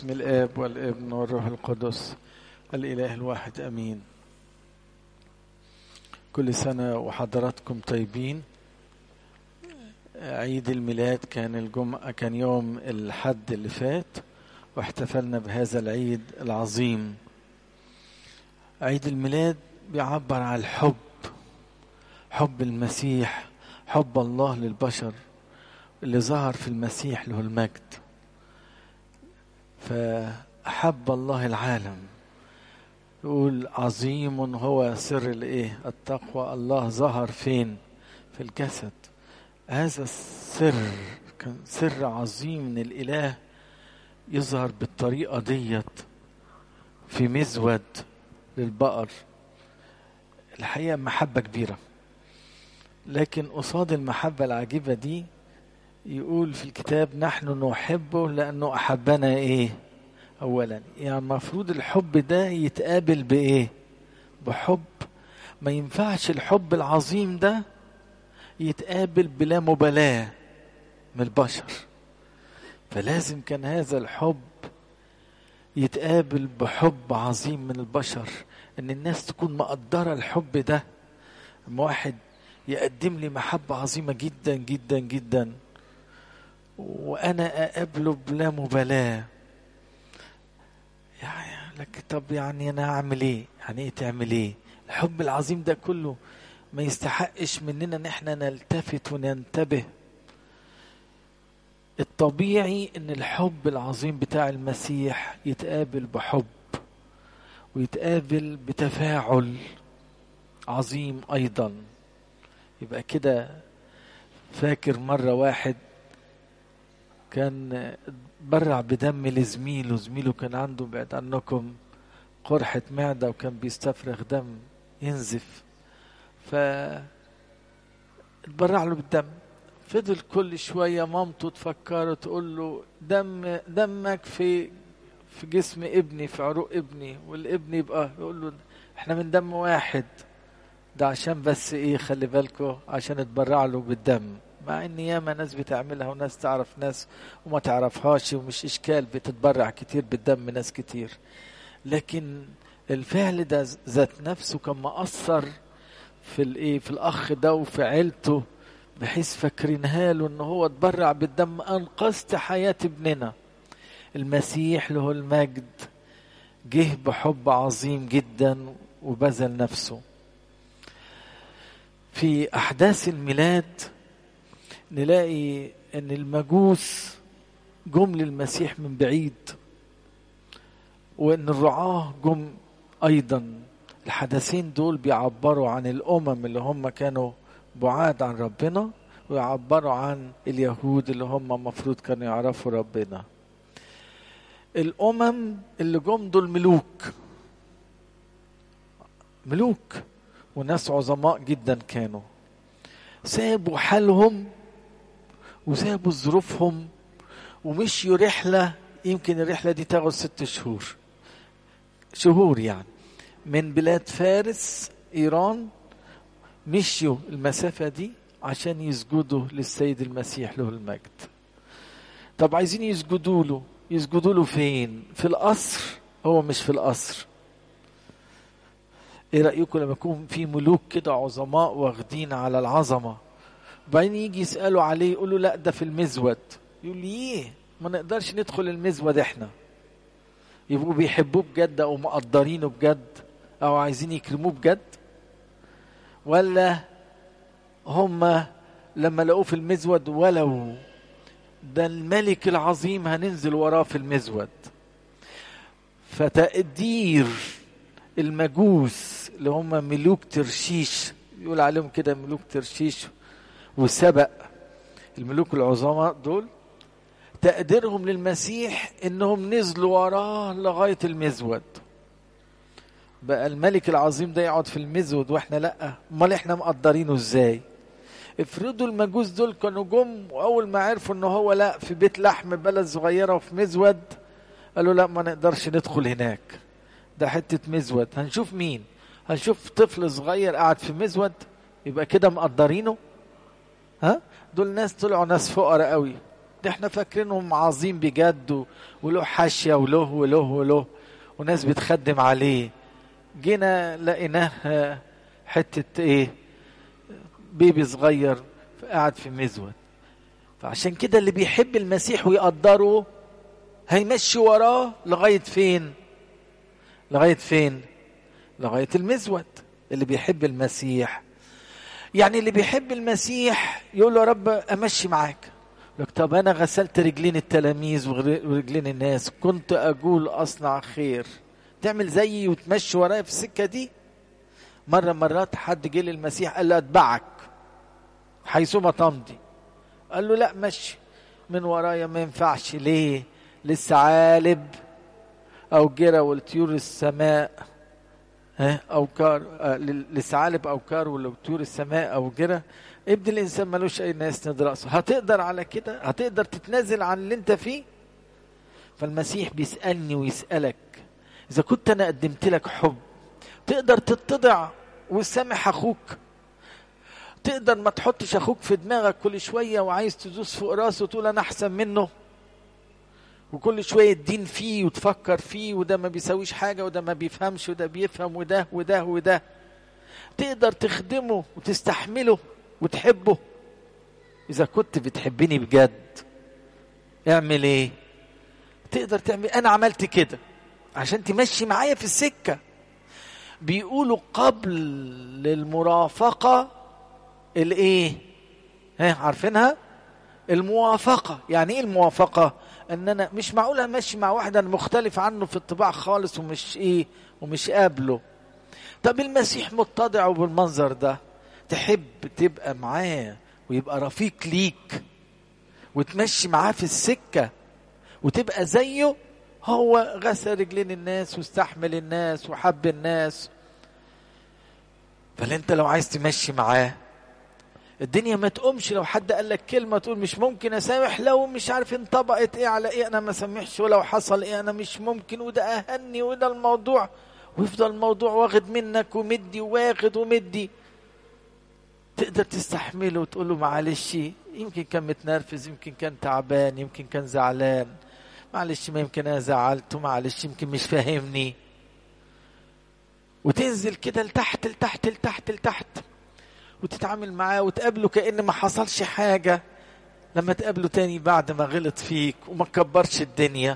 باسم الآب والابن والروح القدس الإله الواحد أمين كل سنة وحضراتكم طيبين عيد الميلاد كان الجمعة كان يوم الحد اللي فات واحتفلنا بهذا العيد العظيم عيد الميلاد بيعبر عن الحب حب المسيح حب الله للبشر اللي ظهر في المسيح له المجد فأحب الله العالم يقول عظيم هو سر الايه التقوى الله ظهر فين في الجسد هذا السر كان سر عظيم من الاله يظهر بالطريقه ديت في مزود للبقر الحقيقه محبه كبيره لكن قصاد المحبه العجيبه دي يقول في الكتاب نحن نحبه لانه احبنا ايه اولا يعني المفروض الحب ده يتقابل بايه بحب ما ينفعش الحب العظيم ده يتقابل بلا مبالاه من البشر فلازم كان هذا الحب يتقابل بحب عظيم من البشر ان الناس تكون مقدره الحب ده اما واحد يقدم لي محبه عظيمه جدا جدا جدا وانا اقابله بلا مبالاه يعني لك طب يعني انا اعمل ايه يعني ايه تعمل ايه الحب العظيم ده كله ما يستحقش مننا ان احنا نلتفت وننتبه الطبيعي ان الحب العظيم بتاع المسيح يتقابل بحب ويتقابل بتفاعل عظيم ايضا يبقى كده فاكر مرة واحد كان برع بدم لزميله زميله كان عنده بعد عنكم قرحة معدة وكان بيستفرغ دم ينزف ف اتبرع له بالدم فضل كل شوية مامته تفكره تقول له دم دمك في في جسم ابني في عروق ابني والابن يبقى يقول له احنا من دم واحد ده عشان بس ايه خلي بالكم عشان اتبرع له بالدم مع ان ياما ناس بتعملها وناس تعرف ناس وما تعرفهاش ومش اشكال بتتبرع كتير بالدم ناس كتير لكن الفعل ده ذات نفسه كان مأثر في الايه في الاخ ده وفي عيلته بحيث فاكرينها له ان هو اتبرع بالدم انقذت حياه ابننا المسيح له المجد جه بحب عظيم جدا وبذل نفسه في احداث الميلاد نلاقي ان المجوس جم للمسيح من بعيد وان الرعاه جم ايضا الحدثين دول بيعبروا عن الامم اللي هم كانوا بعاد عن ربنا ويعبروا عن اليهود اللي هم مفروض كانوا يعرفوا ربنا الامم اللي جم دول ملوك ملوك وناس عظماء جدا كانوا سابوا حالهم وسابوا ظروفهم ومشيوا رحلة يمكن الرحلة دي تاخد ست شهور شهور يعني من بلاد فارس إيران مشيوا المسافة دي عشان يسجدوا للسيد المسيح له المجد طب عايزين يسجدوا له يسجدوا له فين في القصر هو مش في القصر ايه رأيكم لما يكون في ملوك كده عظماء واخدين على العظمة وبعدين يجي يسألوا عليه يقولوا لا ده في المزود يقول لي ايه ما نقدرش ندخل المزود احنا يبقوا بيحبوه بجد او مقدرينه بجد او عايزين يكرموه بجد ولا هم لما لقوه في المزود ولو ده الملك العظيم هننزل وراه في المزود فتقدير المجوس اللي هم ملوك ترشيش يقول عليهم كده ملوك ترشيش وسبق الملوك العظماء دول تقديرهم للمسيح انهم نزلوا وراه لغايه المزود بقى الملك العظيم ده يقعد في المزود واحنا لا امال احنا مقدرينه ازاي افرضوا المجوس دول كانوا جم واول ما عرفوا ان هو لا في بيت لحم بلد صغيره وفي مزود قالوا لا ما نقدرش ندخل هناك ده حته مزود هنشوف مين هنشوف طفل صغير قاعد في مزود يبقى كده مقدرينه ها دول ناس طلعوا ناس فقراء قوي ده احنا فاكرينهم عظيم بجد وله حاشيه وله وله وله وناس بتخدم عليه جينا لقيناه حته ايه بيبي صغير قاعد في مزود فعشان كده اللي بيحب المسيح ويقدره هيمشي وراه لغايه فين لغايه فين لغايه المزود اللي بيحب المسيح يعني اللي بيحب المسيح يقول له يا رب امشي معاك لك طب انا غسلت رجلين التلاميذ ورجلين الناس كنت اقول اصنع خير تعمل زيي وتمشي ورايا في السكه دي مره مرات حد جه للمسيح قال له اتبعك حيثما تمضي قال له لا مشي من ورايا ما ينفعش ليه للثعالب او جرى والطيور السماء اوكار للثعالب اوكار ولطيور السماء او جرى ابن الانسان ملوش اي ناس يسند راسه هتقدر على كده هتقدر تتنازل عن اللي انت فيه فالمسيح بيسالني ويسالك اذا كنت انا قدمت لك حب تقدر تتضع وتسامح اخوك تقدر ما تحطش اخوك في دماغك كل شويه وعايز تدوس فوق راسه وتقول انا احسن منه وكل شويه تدين فيه وتفكر فيه وده ما بيساويش حاجه وده ما بيفهمش وده بيفهم وده وده وده تقدر تخدمه وتستحمله وتحبه اذا كنت بتحبني بجد اعمل ايه تقدر تعمل انا عملت كده عشان تمشي معايا في السكه بيقولوا قبل المرافقه الايه ها عارفينها الموافقه يعني ايه الموافقه ان انا مش معقول امشي مع واحد انا مختلف عنه في الطباع خالص ومش ايه ومش قابله طب المسيح متضع وبالمنظر ده تحب تبقى معاه ويبقى رفيق ليك وتمشي معاه في السكة وتبقى زيه هو غسل رجلين الناس واستحمل الناس وحب الناس فانت لو عايز تمشي معاه الدنيا ما تقومش لو حد قال لك كلمه تقول مش ممكن اسامح لو مش عارف انطبقت ايه على ايه انا ما سامحش ولو حصل ايه انا مش ممكن وده اهني وده الموضوع ويفضل الموضوع واخد منك ومدي واخد ومدي تقدر تستحمله وتقول له معلش يمكن كان متنرفز يمكن كان تعبان يمكن كان زعلان معلش ما يمكن انا زعلته معلش يمكن مش فاهمني وتنزل كده لتحت لتحت لتحت لتحت وتتعامل معاه وتقابله كأن ما حصلش حاجة لما تقابله تاني بعد ما غلط فيك وما كبرش الدنيا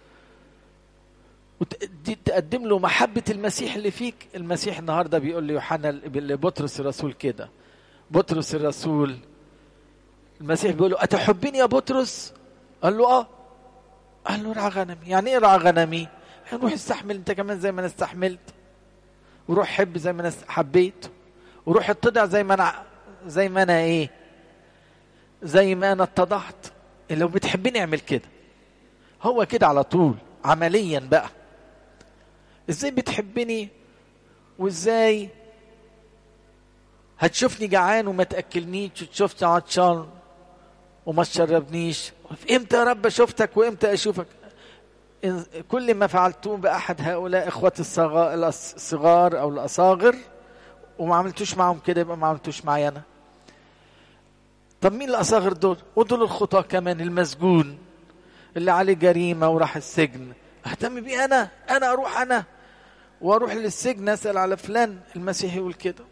وتقدم له محبة المسيح اللي فيك المسيح النهاردة بيقول ليوحنا لبطرس الرسول كده بطرس الرسول المسيح بيقول له أتحبني يا بطرس قال له اه قال له ارعى غنمي يعني ايه ارعى غنمي روح استحمل انت كمان زي ما انا استحملت وروح حب زي ما انا حبيت وروح اتضع زي ما انا زي ما انا ايه زي ما انا اتضعت لو بتحبني اعمل كده هو كده على طول عمليا بقى ازاي بتحبني وازاي هتشوفني جعان وما تاكلنيش وتشوفني عطشان وما تشربنيش امتى يا رب شفتك وامتى اشوفك كل ما فعلتم باحد هؤلاء اخوتي الصغار او الاصاغر وما عملتوش معهم كده يبقى ما عملتوش معايا انا طب مين الاصاغر دول ودول الخطاه كمان المسجون اللي عليه جريمه وراح السجن اهتم بيه انا انا اروح انا واروح للسجن اسال على فلان المسيح يقول كده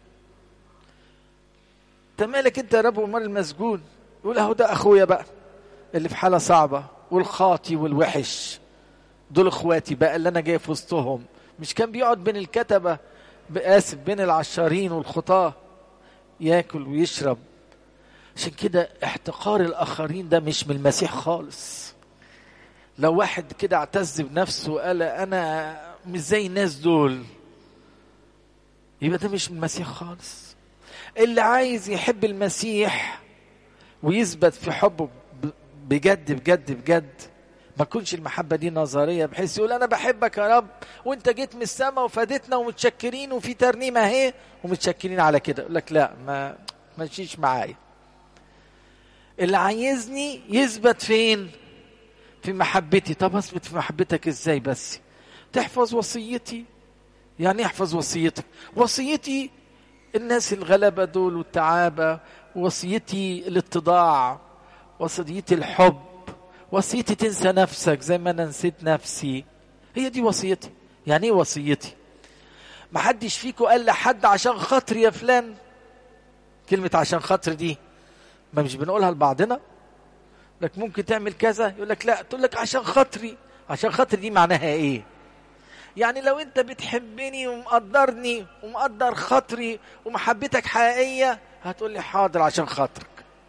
انت مالك انت يا رب ومال المسجون يقول اهو ده اخويا بقى اللي في حاله صعبه والخاطي والوحش دول اخواتي بقى اللي انا جاي في وسطهم مش كان بيقعد بين الكتبه باسف بين العشارين والخطاه ياكل ويشرب عشان كده احتقار الاخرين ده مش من المسيح خالص لو واحد كده اعتز بنفسه وقال انا مش زي الناس دول يبقى ده مش من المسيح خالص اللي عايز يحب المسيح ويثبت في حبه بجد بجد بجد ما تكونش المحبه دي نظريه بحيث يقول انا بحبك يا رب وانت جيت من السماء وفادتنا ومتشكرين وفي ترنيمه اهي ومتشكرين على كده يقول لك لا ما ماشيش معايا اللي عايزني يثبت فين في محبتي طب اثبت في محبتك ازاي بس تحفظ وصيتي يعني احفظ وصيتك وصيتي الناس الغلبة دول والتعابة وصيتي الاتضاع وصيتي الحب وصيتي تنسى نفسك زي ما انا نسيت نفسي هي دي وصيتي يعني ايه وصيتي ما حدش فيكم قال لحد عشان خاطري يا فلان كلمة عشان خاطر دي ما مش بنقولها لبعضنا لك ممكن تعمل كذا يقول لك لا تقول لك عشان خاطري عشان خاطري دي معناها ايه يعني لو انت بتحبني ومقدرني ومقدر خاطري ومحبتك حقيقية هتقول لي حاضر عشان خاطرك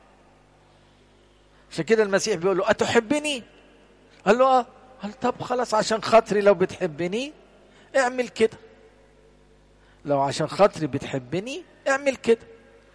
عشان كده المسيح بيقول له أتحبني قال له اه قال طب خلاص عشان خاطري لو بتحبني اعمل كده لو عشان خاطري بتحبني اعمل كده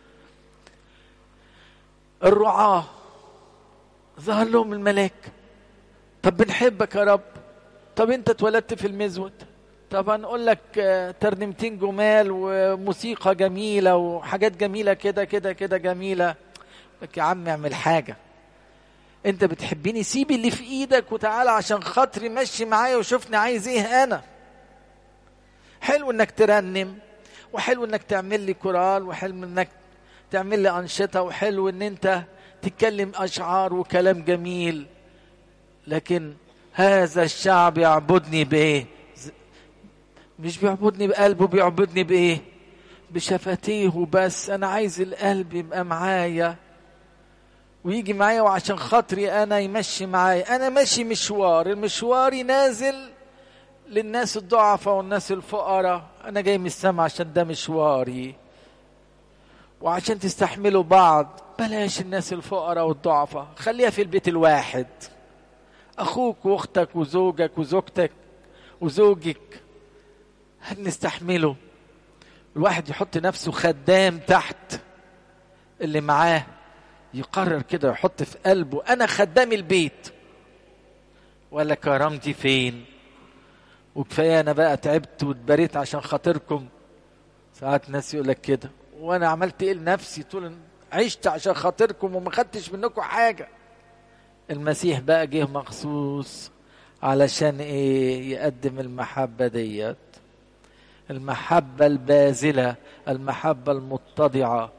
الرعاة ظهر لهم الملاك طب بنحبك يا رب طب انت اتولدت في المزود طب هنقول لك ترنيمتين جمال وموسيقى جميلة وحاجات جميلة كده كده كده جميلة لك يا عم اعمل حاجة انت بتحبني سيب اللي في ايدك وتعالى عشان خاطري مشي معايا وشوفني عايز ايه انا حلو انك ترنم وحلو انك تعمل لي كورال وحلو انك تعمل لي انشطه وحلو ان انت تتكلم اشعار وكلام جميل لكن هذا الشعب يعبدني بايه مش بيعبدني بقلبه بيعبدني بايه بشفتيه وبس انا عايز القلب يبقى معايا ويجي معايا وعشان خاطري انا يمشي معايا انا ماشي مشوار المشواري نازل للناس الضعفاء والناس الفقراء انا جاي من السما عشان ده مشواري وعشان تستحملوا بعض بلاش الناس الفقراء والضعفاء خليها في البيت الواحد اخوك واختك وزوجك وزوجتك وزوجك هنستحمله الواحد يحط نفسه خدام تحت اللي معاه يقرر كده يحط في قلبه انا خدام البيت ولا كرامتي فين وكفايه انا بقى تعبت واتبريت عشان خاطركم ساعات ناس يقول لك كده وانا عملت ايه لنفسي طول عشت عشان خاطركم وما خدتش منكم حاجه المسيح بقى جه مخصوص علشان ايه يقدم المحبه ديت المحبه الباذله المحبه المتضعه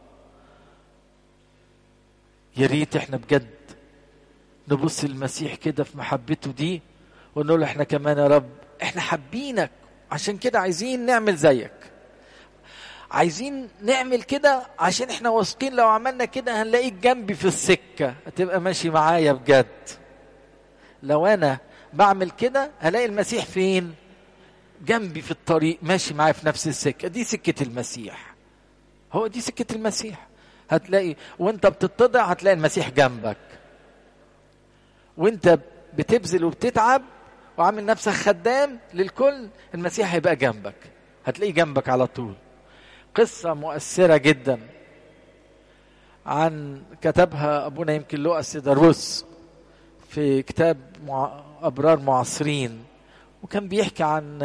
يا ريت احنا بجد نبص المسيح كده في محبته دي ونقول احنا كمان يا رب احنا حابينك عشان كده عايزين نعمل زيك عايزين نعمل كده عشان احنا واثقين لو عملنا كده هنلاقيك جنبي في السكة هتبقى ماشي معايا بجد لو انا بعمل كده هلاقي المسيح فين جنبي في الطريق ماشي معايا في نفس السكة دي سكة المسيح هو دي سكة المسيح هتلاقي وانت بتتضع هتلاقي المسيح جنبك وانت بتبذل وبتتعب وعامل نفسك خدام للكل المسيح هيبقى جنبك هتلاقيه جنبك على طول قصة مؤثرة جدا عن كتبها أبونا يمكن لؤى السيداروس في كتاب مع أبرار معاصرين وكان بيحكي عن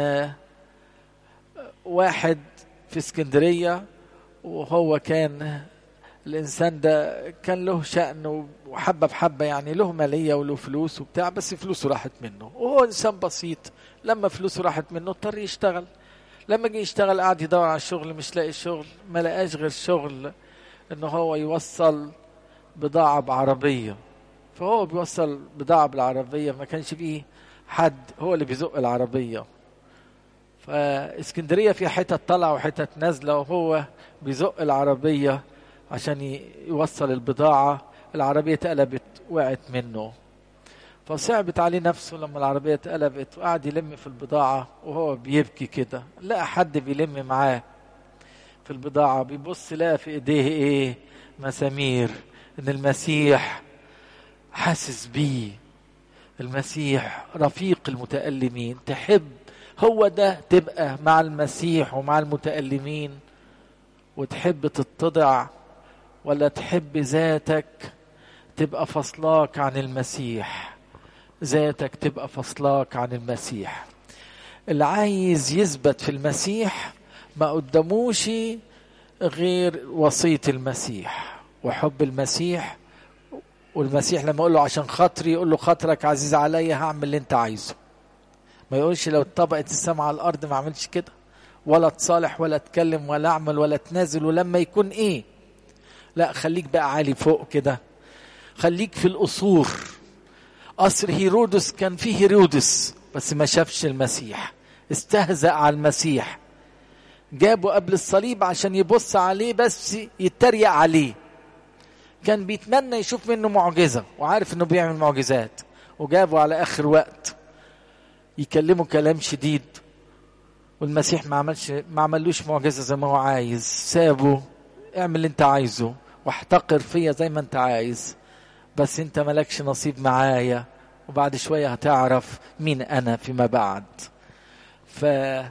واحد في اسكندرية وهو كان الإنسان ده كان له شأن وحبة بحبة يعني له مالية وله فلوس وبتاع بس فلوسه راحت منه وهو إنسان بسيط لما فلوسه راحت منه اضطر يشتغل لما جه يشتغل قعد يدور على الشغل مش لاقي شغل ما لقاش غير شغل ان هو يوصل بضاعة بعربية فهو بيوصل بضاعة بالعربية ما كانش فيه حد هو اللي بيزق العربية فاسكندرية فيها حتت طالعة وحتت نازلة وهو بيزق العربية عشان يوصل البضاعة العربية اتقلبت وقعت منه فصعبت عليه نفسه لما العربية اتقلبت وقعد يلم في البضاعة وهو بيبكي كده لقى حد بيلم معاه في البضاعة بيبص لقى في ايديه ايه مسامير ان المسيح حاسس بيه المسيح رفيق المتألمين تحب هو ده تبقى مع المسيح ومع المتألمين وتحب تتضع ولا تحب ذاتك تبقى فصلاك عن المسيح ذاتك تبقى فصلاك عن المسيح اللي عايز يثبت في المسيح ما قدموش غير وصية المسيح وحب المسيح والمسيح لما يقول له عشان خاطري يقول له خاطرك عزيز عليا هعمل اللي انت عايزه ما يقولش لو اتطبقت السماء على الارض ما عملش كده ولا تصالح ولا اتكلم ولا اعمل ولا تنازل ولما يكون ايه لا خليك بقى عالي فوق كده خليك في القصور قصر هيرودس كان فيه هيرودس بس ما شافش المسيح استهزأ على المسيح جابه قبل الصليب عشان يبص عليه بس يتريق عليه كان بيتمنى يشوف منه معجزة وعارف انه بيعمل معجزات وجابه على اخر وقت يكلمه كلام شديد والمسيح ما عملش ما عملوش معجزة زي ما هو عايز سابه اعمل اللي انت عايزه واحتقر فيا زي ما انت عايز بس انت مالكش نصيب معايا وبعد شوية هتعرف مين انا فيما بعد ف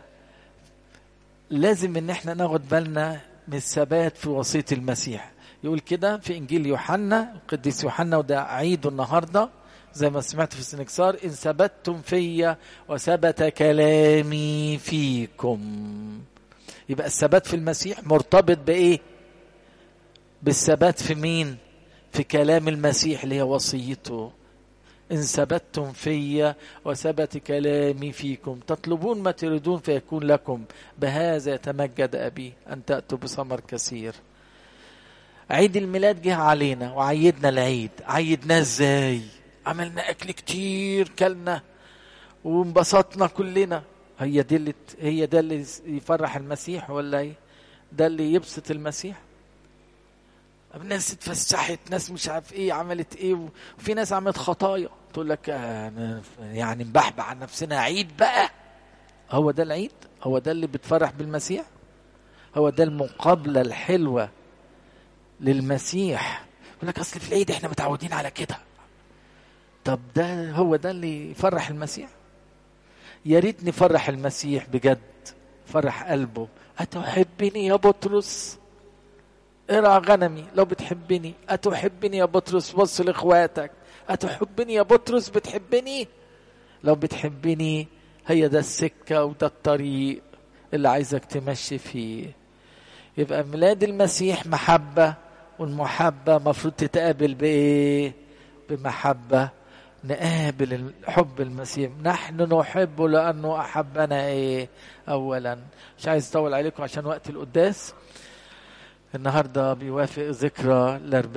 لازم ان احنا ناخد بالنا من الثبات في وصية المسيح يقول كده في انجيل يوحنا القديس يوحنا وده عيده النهارده زي ما سمعت في السنكسار ان ثبتتم فيا وثبت كلامي فيكم يبقى الثبات في المسيح مرتبط بايه بالثبات في مين في كلام المسيح اللي هي وصيته إن ثبتتم في وثبت كلامي فيكم تطلبون ما تريدون فيكون لكم بهذا يتمجد أبي أن تأتوا بثمر كثير عيد الميلاد جه علينا وعيدنا العيد عيدناه ازاي عملنا اكل كتير كلنا وانبسطنا كلنا هي دي اللي هي ده اللي يفرح المسيح ولا ايه ده اللي يبسط المسيح ناس اتفسحت ناس مش عارف ايه عملت ايه وفي ناس عملت خطايا تقول لك يعني نبحبح عن نفسنا عيد بقى هو ده العيد هو ده اللي بتفرح بالمسيح هو ده المقابله الحلوه للمسيح يقول لك اصل في العيد احنا متعودين على كده طب ده هو ده اللي يفرح المسيح يا ريت نفرح المسيح بجد فرح قلبه أتحبني يا بطرس ارعى غنمي لو بتحبني أتحبني يا بطرس بص لإخواتك أتحبني يا بطرس بتحبني لو بتحبني هي ده السكة وده الطريق اللي عايزك تمشي فيه يبقى ميلاد المسيح محبة والمحبة مفروض تتقابل بإيه بمحبة نقابل حب المسيح نحن نحبه لأنه أحبنا إيه أولا مش عايز أطول عليكم عشان وقت القداس النهاردة بيوافق ذكرى الأربعين